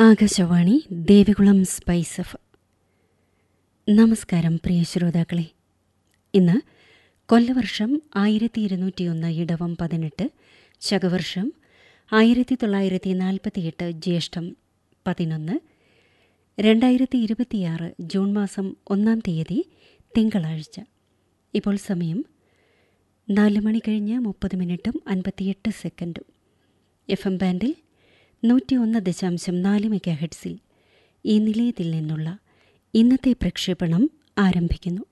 Akashvani Devikulam spice F നമസ്കാരം പ്രിയ ശ്രോതാക്കളെ ഇന്ന് കൊല്ലവർഷം ആയിരത്തി ഇരുന്നൂറ്റിയൊന്ന് ഇടവം പതിനെട്ട് ശകവർഷം ആയിരത്തി തൊള്ളായിരത്തി നാൽപ്പത്തിയെട്ട് ജ്യേഷ്ഠം പതിനൊന്ന് രണ്ടായിരത്തി ഇരുപത്തിയാറ് ജൂൺ മാസം ഒന്നാം തീയതി തിങ്കളാഴ്ച ഇപ്പോൾ സമയം നാല് മണി കഴിഞ്ഞ് മുപ്പത് മിനിറ്റും അൻപത്തിയെട്ട് സെക്കൻഡും എഫ് എം ബാൻഡിൽ നൂറ്റി ഒന്ന് ദശാംശം നാല് മെഗാ ഹെഡ്സിൽ ഈ നിലയത്തിൽ നിന്നുള്ള ഇന്നത്തെ പ്രക്ഷേപണം ആരംഭിക്കുന്നു